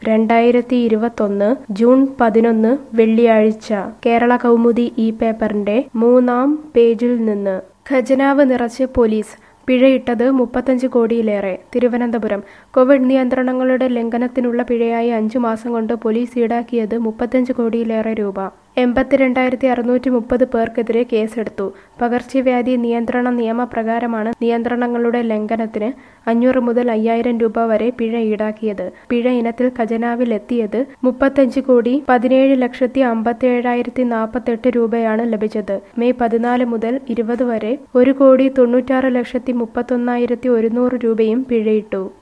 രണ്ടായിരത്തി ഇരുപത്തൊന്ന് ജൂൺ പതിനൊന്ന് വെള്ളിയാഴ്ച കേരള കൗമുദി ഈ പേപ്പറിന്റെ മൂന്നാം പേജിൽ നിന്ന് ഖജനാവ് നിറച്ച് പോലീസ് പിഴയിട്ടത് മുപ്പത്തഞ്ച് കോടിയിലേറെ തിരുവനന്തപുരം കോവിഡ് നിയന്ത്രണങ്ങളുടെ ലംഘനത്തിനുള്ള പിഴയായി അഞ്ചു മാസം കൊണ്ട് പോലീസ് ഈടാക്കിയത് മുപ്പത്തഞ്ച് കോടിയിലേറെ രൂപ എൺപത്തിരണ്ടായിരത്തി അറുന്നൂറ്റി മുപ്പത് പേർക്കെതിരെ കേസെടുത്തു പകർച്ചവ്യാധി നിയന്ത്രണ നിയമപ്രകാരമാണ് നിയന്ത്രണങ്ങളുടെ ലംഘനത്തിന് അഞ്ഞൂറ് മുതൽ അയ്യായിരം രൂപ വരെ പിഴ ഈടാക്കിയത് പിഴ ഇനത്തിൽ ഖജനാവിൽ എത്തിയത് മുപ്പത്തഞ്ച് കോടി പതിനേഴ് ലക്ഷത്തി അമ്പത്തി ഏഴായിരത്തി നാൽപ്പത്തെട്ട് രൂപയാണ് ലഭിച്ചത് മെയ് പതിനാല് മുതൽ ഇരുപത് വരെ ഒരു കോടി തൊണ്ണൂറ്റാറ് ലക്ഷത്തി മുപ്പത്തൊന്നായിരത്തി ഒരുന്നൂറ് രൂപയും പിഴയിട്ടു